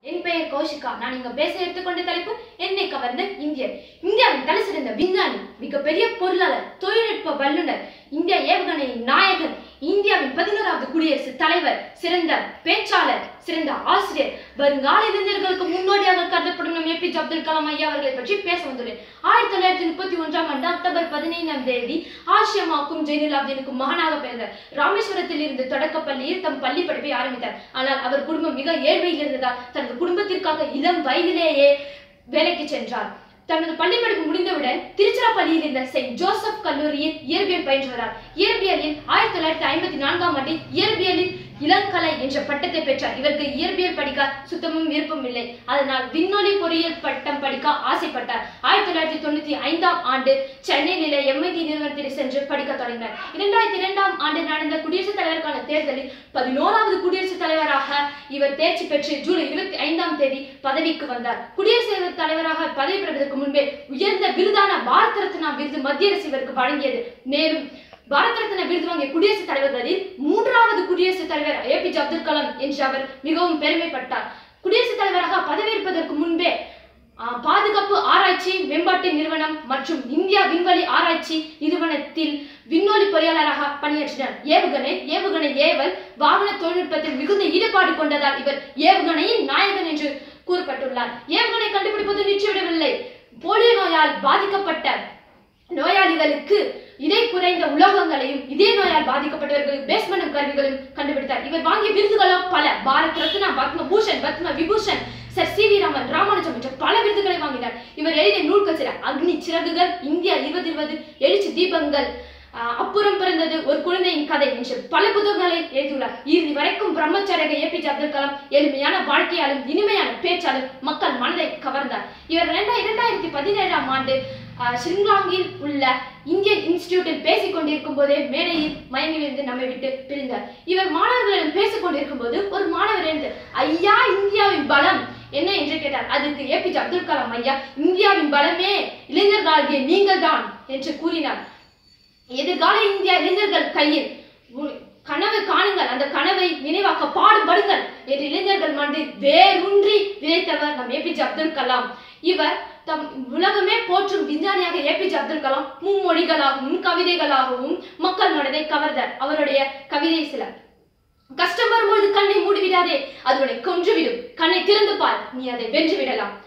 என் பெயர் கௌஷிகா நான் இங்க பேச எடுத்துக்கொண்ட தலைப்பு என்னை கவர்ந்த இந்தியர் இந்தியாவின் தலை சிறந்த விஞ்ஞானி மிகப்பெரிய பொருளாளர் தொழில்நுட்ப வல்லுநர் இந்திய ஏவுகணையின் நாயகன் இந்தியாவின் பதினோராவது குடியரசுத் தலைவர் சிறந்த பேச்சாளர் சிறந்த ஆசிரியர் வருங்கால இளைஞர்களுக்கு முன்னோடியாக கருதப்படும் நம் ஏபிஜே அப்துல் கலாம் ஐயா அவர்களை பற்றி பேச வந்துள்ளேன் ஆயிரத்தி தொள்ளாயிரத்தி முப்பத்தி ஒன்றாம் ஆண்டு அக்டோபர் பதினைந்தாம் தேதி ஆசியமாக்கும் ஜெயினுலாப்தீனுக்கும் மகனாக பிறந்தார் ராமேஸ்வரத்தில் இருந்து தொடக்கப் பள்ளியில் தம் பள்ளி படிப்பை ஆரம்பித்தார் ஆனால் அவர் குடும்பம் மிக ஏழ்மையில் இருந்ததால் தனது குடும்பத்திற்காக இளம் வயதிலேயே வேலைக்கு சென்றார் தனது பள்ளி படிப்பு முடிந்தவுடன் திருச்சிராப்பள்ளியில் இருந்த செயின்ட் ஜோசப் கல்லூரியில் இயற்பியல் பயின்று வரார் இயற்பியலில் ஆயிரத்தி தொள்ளாயிரத்தி ஐம்பத்தி நான்காம் ஆண்டில் இயற்பியலில் இளங்கலை என்ற பட்டத்தை பெற்றார் இவருக்கு இயற்பியல் படிக்க சுத்தமும் விருப்பம் இல்லை அதனால் விண்ணொலி பொறியியல் பட்டம் படிக்க ஆசைப்பட்டார் ஆயிரத்தி தொள்ளாயிரத்தி தொண்ணூத்தி ஐந்தாம் ஆண்டு சென்னையில் எம்ஐடி நிறுவனத்தில் சென்று படிக்க தொடங்கினார் இரண்டாயிரத்தி இரண்டாம் ஆண்டு நடந்த குடியரசுத் தலைவருக்கான தேர்தலில் பதினோராவது குடியரசுத் தலைவராக இவர் தேர்ச்சி பெற்று ஜூலை இருபத்தி ஐந்தாம் தேதி பதவிக்கு வந்தார் குடியரசுத் தலைவராக பதவி பெறுவதற்கு முன்பே உயர்ந்த விருதான பாரத ரத்னா விருது மத்திய அரசு இவருக்கு வழங்கியது மேலும் பாரத ரத்னா விருது வாங்கிய குடியரசுத் தலைவர்களில் மூன்றாவது குடியரசுத் தலைவர் ஏபிஜே அப்துல் கலாம் என்று அவர் மிகவும் பெருமைப்பட்டார் குடியரசுத் தலைவராக பதவியேற்பதற்கு முன்பே ஆஹ், பாதுகாப்பு ஆராய்ச்சி மேம்பாட்டு நிறுவனம் மற்றும் இந்தியா விண்வெளி ஆராய்ச்சி நிறுவனத்தில் விண்ணொலி பொறியாளராக பணியாற்றினார் ஏவுகணை ஏவுகணை ஏவல் வாகன தொழில்நுட்பத்தில் மிகுந்த ஈடுபாடு கொண்டதால் இவர் ஏவுகணையின் நாயகன் என்று கூறப்பட்டுள்ளார் ஏவுகணை கண்டுபிடிப்பது நிச்சயமிடவில்லை போலியோ நோயால் பாதிக்கப்பட்ட நோயாளிகளுக்கு இடை குறைந்த உலோகங்களையும் இதே நோயால் பாதிக்கப்பட்டவர்களுக்கு பேஸ்மனம் கருவிகளையும் கண்டுபிடித்தார் இவர் வாங்கிய விருதுகளோ பல Bharat Ratna Padma Bhushan Padma Vibhushan sir C V Raman Ramanujam என்ற பல விருதுகளை வாங்கினார் இவர் எழுதிய நூல்கள் சில அக்னி சிறகுகள் இந்தியா இருபது இருபது எழுச்சி தீபங்கள் ஆஹ், அப்புறம் பிறந்தது ஒரு குழந்தையின் கதை என்று பல புத்தகங்களை எழுதியுள்ளார் இறுதி வரைக்கும் பிரம்மச்சாரியாக ஏபிஜே அப்துல் கலாம் எளிமையான வாழ்க்கையாலும் இனிமையான பேச்சாலும் மக்கள் மனதை கவர்ந்தார் இவர் இரண்டா- இரண்டாயிரத்தி பதினேழாம் ஆண்டு ஆஹ், ஷில்லாங்கில் உள்ள இந்தியன் இன்ஸ்டிடியூட்டில் பேசிக் கொண்டிருக்கும் போதே மேடையில் மயங்கிலிருந்து நம்மை விட்டு பிரிந்தார் இவர் மாணவர்களிடம் பேசிக் கொண்டிருக்கும் போது ஒரு மாணவர் எழுந்து ஐயா இந்தியாவின் பலம் என்ன என்று கேட்டார் அதற்கு ஏபிஜே அப்துல் கலாம் ஐயா இந்தியாவின் பலமே இளைஞர்களாகிய நீங்கள் தான் என்று கூறினார் எதிர்கால இந்தியா இளைஞர்கள் கையில் உ- கனவு காணுங்கள் அந்த கனவை நினைவாக்க பாடுபடுங்கள் என்று இளைஞர்கள் மனதில் வேரூன்றி விதைத்தவர் நம் ஏபிஜே அப்துல் கலாம் இவர் தம் உலகமே போற்றும் விஞ்ஞானியாக ஏபிஜே அப்துல் கலாம் மும்மொழிகளாகவும் கவிதைகளாகவும் மக்கள் மனதை கவர்ந்தார் அவருடைய கவிதை சில கஷ்டம் வரும்பொழுது கண்ணை மூடிவிடாதே அது உன்னை கொன்றுவிடும் கண்ணை திறந்து பார் நீ அதை வென்று விடலாம்